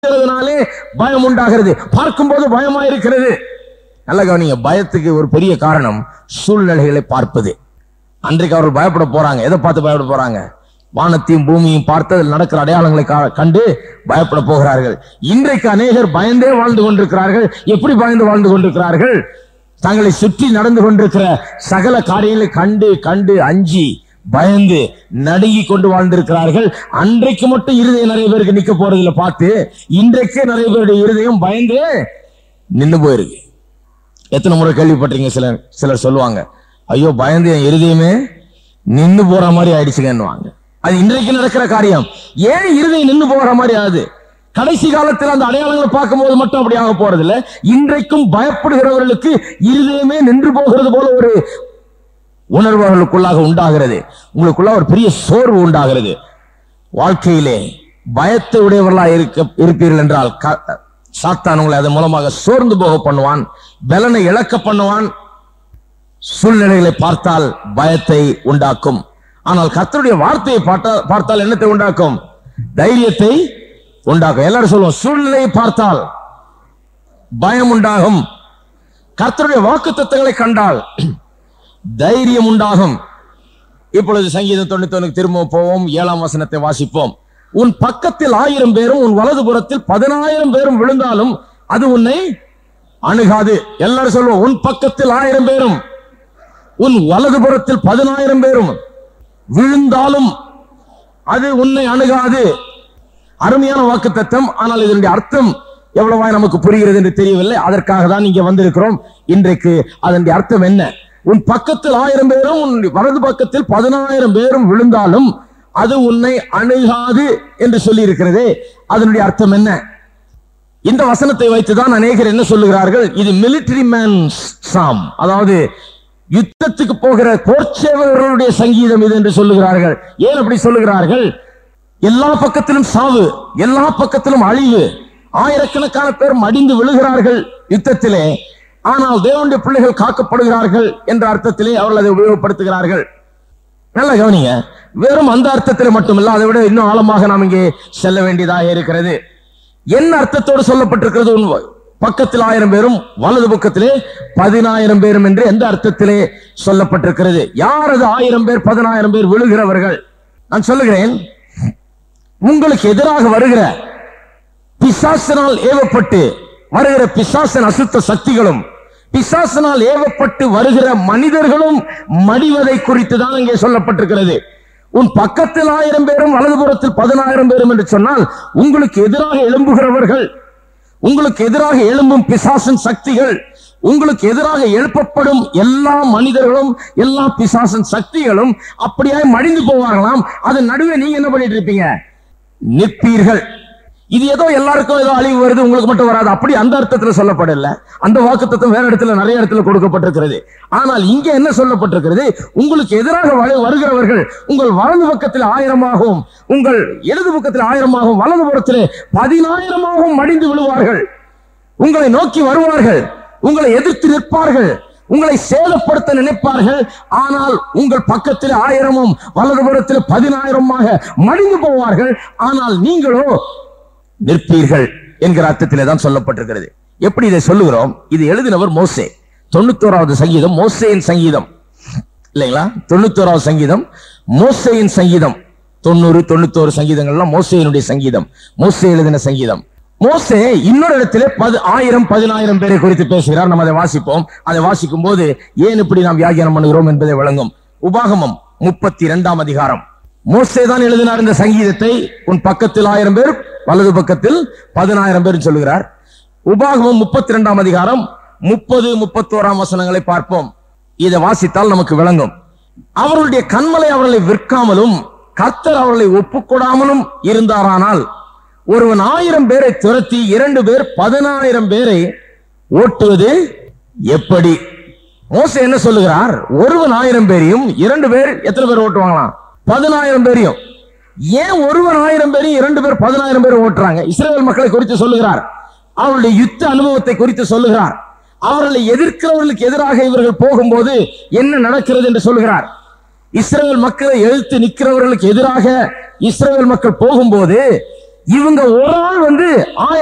பார்க்கிறதுனாலே பயம் உண்டாகிறது பார்க்கும்போது பயமா இருக்கிறது நல்ல கவனிங்க பயத்துக்கு ஒரு பெரிய காரணம் சூழ்நிலைகளை பார்ப்பது அன்றைக்கு அவர்கள் பயப்பட போறாங்க எதை பார்த்து பயப்பட போறாங்க வானத்தையும் பூமியும் பார்த்து அதில் நடக்கிற அடையாளங்களை கா- கண்டு பயப்பட போகிறார்கள் இன்றைக்கு அநேகர் பயந்தே வாழ்ந்து கொண்டிருக்கிறார்கள் எப்படி பயந்து வாழ்ந்து கொண்டிருக்கிறார்கள் தங்களை சுற்றி நடந்து கொண்டிருக்கிற சகல காரியங்களை கண்டு கண்டு அஞ்சி பயந்து நடுங்கி கொண்டு வாழ்ந்திருக்கிறார்கள் அன்றைக்கு மட்டும் இருதயம் நிறைய பேருக்கு நிக்க போறதுல பார்த்து இன்றைக்கே நிறைய பேருடைய இருதயம் பயந்து நின்னு போயிருக்கு எத்தனை முறை கேள்விப்பட்டீங்க சிலர் சிலர் சொல்லுவாங்க ஐயோ பயந்து என் இருதயமே நின்னு போற மாதிரி ஆயிடுச்சுங்கன்னுவாங்க அது இன்றைக்கு நடக்கிற காரியம் ஏன் இருதயம் நின்னு போற மாதிரி ஆகுது கடைசி காலத்தில் அந்த அடையாளங்களை பார்க்கும்போது மட்டும் அப்படி ஆக போறது இல்ல இன்றைக்கும் பயப்படுகிறவர்களுக்கு இருதயமே நின்று போகிறது போல ஒரு உணர்வு அவர்களுக்குள்ளாக உண்டாகிறது உங்களுக்குள்ள ஒரு பெரிய சோர்வு உண்டாகிறது வாழ்க்கையிலே பயத்தை உடையவர்களா இருக்க இருப்பீர்கள் என்றால் க- சாத்தான் உங்களை அதன் மூலமாக சோர்ந்து போக பண்ணுவான் பலனை இழக்க பண்ணுவான் சூழ்நிலைகளை பார்த்தால் பயத்தை உண்டாக்கும் ஆனால் கர்த்தருடைய வார்த்தையை பார்த்தா- பார்த்தால் என்னத்தை உண்டாக்கும் தைரியத்தை உண்டாக்கும் எல்லாரும் சொல்லுவோம் சூழ்நிலையை பார்த்தால் பயம் உண்டாகும் கர்த்தருடைய வாக்கு தத்தங்களை கண்டால் தைரியம் உண்டாகும் இப்பொழுது சங்கீதம் தொண்ணூத்தி ஒண்ணுக்கு திரும்ப போவோம் ஏழாம் வசனத்தை வாசிப்போம் உன் பக்கத்தில் ஆயிரம் பேரும் உன் வலது புறத்தில் பதினாயிரம் பேரும் விழுந்தாலும் அது உன்னை அணுகாது எல்லாரும் சொல்லுவோம் உன் பக்கத்தில் ஆயிரம் பேரும் உன் வலது புறத்தில் பதினாயிரம் பேரும் விழுந்தாலும் அது உன்னை அணுகாது அருமையான வாக்கு தத்தம் ஆனால் இதனுடைய அர்த்தம் எவ்வளவாய் நமக்கு புரிகிறது என்று தெரியவில்லை அதற்காக தான் இங்க வந்திருக்கிறோம் இன்றைக்கு அதனுடைய அர்த்தம் என்ன உன் பக்கத்தில் ஆயிரம் பேரும் உன் வலது பக்கத்தில் பதினாயிரம் பேரும் விழுந்தாலும் அது உன்னை அணுகாது என்று சொல்லி இருக்கிறதே அதனுடைய அர்த்தம் என்ன இந்த வசனத்தை வைத்துதான் அநேகர் என்ன சொல்லுகிறார்கள் இது மிலிட்டரி மேன் சாம் அதாவது யுத்தத்துக்கு போகிற போர்ச்சேவர்களுடைய சங்கீதம் இது என்று சொல்லுகிறார்கள் ஏன் அப்படி சொல்லுகிறார்கள் எல்லா பக்கத்திலும் சாவு எல்லா பக்கத்திலும் அழிவு ஆயிரக்கணக்கான பேர் மடிந்து விழுகிறார்கள் யுத்தத்திலே ஆனால் தேவனுடைய பிள்ளைகள் காக்கப்படுகிறார்கள் என்ற அர்த்தத்திலே அவர்கள் அதை உபயோகப்படுத்துகிறார்கள் நல்ல கவனிங்க வெறும் அந்த அர்த்தத்தில் மட்டுமல்ல அதை விட இன்னும் ஆழமாக நாம் இங்கே செல்ல வேண்டியதாக இருக்கிறது என்ன அர்த்தத்தோடு சொல்லப்பட்டிருக்கிறது உன் பக்கத்தில் ஆயிரம் பேரும் வலது பக்கத்திலே பதினாயிரம் பேரும் என்று எந்த அர்த்தத்திலே சொல்லப்பட்டிருக்கிறது யார் அது ஆயிரம் பேர் பதினாயிரம் பேர் விழுகிறவர்கள் நான் சொல்லுகிறேன் உங்களுக்கு எதிராக வருகிற பிசாசனால் ஏவப்பட்டு வருகிற பிசாசன் அசுத்த சக்திகளும் பிசாசனால் ஏவப்பட்டு வருகிற மனிதர்களும் மடிவதை குறித்து தான் இங்கே சொல்லப்பட்டிருக்கிறது உன் பக்கத்தில் ஆயிரம் பேரும் வலதுபுறத்தில் பதினாயிரம் பேரும் என்று சொன்னால் உங்களுக்கு எதிராக எழும்புகிறவர்கள் உங்களுக்கு எதிராக எழும்பும் பிசாசன் சக்திகள் உங்களுக்கு எதிராக எழுப்பப்படும் எல்லா மனிதர்களும் எல்லா பிசாசன் சக்திகளும் அப்படியாய் மடிந்து போவார்களாம் அதன் நடுவே நீங்க என்ன பண்ணிட்டு இருப்பீங்க நிற்பீர்கள் இது ஏதோ எல்லாருக்கும் ஏதோ அழிவு வருது உங்களுக்கு மட்டும் வராது அப்படி அந்த அர்த்தத்துல சொல்லப்படல அந்த வாக்குத்தத்தம் வேற இடத்துல நிறைய இடத்துல கொடுக்கப்பட்டிருக்கிறது ஆனால் இங்க என்ன சொல்லப்பட்டிருக்கிறது உங்களுக்கு எதிராக வரு- வருகிறவர்கள் உங்கள் வலது பக்கத்தில் ஆயிரமாகவும் உங்கள் இடது பக்கத்தில் ஆயிரமாகவும் வலது புறத்திலே பதினாயிரமாகவும் மடிந்து விழுவார்கள் உங்களை நோக்கி வருவார்கள் உங்களை எதிர்த்து நிற்பார்கள் உங்களை சேதப்படுத்த நினைப்பார்கள் ஆனால் உங்கள் பக்கத்தில் ஆயிரமும் வலதுபுறத்தில் பதினாயிரமாக மடிந்து போவார்கள் ஆனால் நீங்களோ நிற்பீர்கள் என்கிற அர்த்தத்திலே தான் சொல்லப்பட்டிருக்கிறது எப்படி இதை சொல்லுகிறோம் இது எழுதினவர் மோசே தொண்ணூத்தோராவது சங்கீதம் மோசேயின் சங்கீதம் இல்லைங்களா தொண்ணூத்தோராவது சங்கீதம் மோசேயின் சங்கீதம் தொண்ணூறு தொண்ணூத்தோரு சங்கீதங்கள்லாம் மோசேயினுடைய சங்கீதம் மோசே எழுதின சங்கீதம் மோசே இன்னொரு இடத்திலே பது ஆயிரம் பதினாயிரம் பேரை குறித்து பேசுகிறார் நம்ம அதை வாசிப்போம் அதை வாசிக்கும் போது ஏன் இப்படி நாம் வியாகியானம் பண்ணுகிறோம் என்பதை விளங்கும் உபாகமம் முப்பத்தி இரண்டாம் அதிகாரம் மோசே தான் எழுதினார் இந்த சங்கீதத்தை உன் பக்கத்தில் ஆயிரம் பேர் வலது பக்கத்தில் பதினாயிரம் பேர் சொல்லுகிறார் உபாகமம் முப்பத்தி இரண்டாம் அதிகாரம் முப்பது முப்பத்தோராம் வசனங்களை பார்ப்போம் இதை வாசித்தால் நமக்கு விளங்கும் அவர்களுடைய கண்மலை அவர்களை விற்காமலும் கர்த்தர் அவர்களை ஒப்புக்கொடாமலும் இருந்தாரானால் ஒருவன் ஆயிரம் பேரை துரத்தி இரண்டு பேர் பதினாயிரம் பேரை ஓட்டுவது எப்படி மோசே என்ன சொல்லுகிறார் ஒருவன் ஆயிரம் பேரையும் இரண்டு பேர் எத்தனை பேர் ஓட்டுவாங்களாம் பதினாயிரம் பேரையும் ஏன் ஒருவன் ஆயிரம் பேரையும் இரண்டு பேர் பதினாயிரம் பேர் ஓட்டுறாங்க இஸ்ரேல் மக்களை குறித்து சொல்லுகிறார் அவருடைய யுத்த அனுபவத்தை குறித்து சொல்லுகிறார் அவர்களை எதிர்க்கிறவர்களுக்கு எதிராக இவர்கள் போகும்போது என்ன நடக்கிறது என்று சொல்லுகிறார் இஸ்ரேல் மக்களை எதிர்த்து நிற்கிறவர்களுக்கு எதிராக இஸ்ரேல் மக்கள் போகும்போது இவங்க ஒரு ஆள் வந்து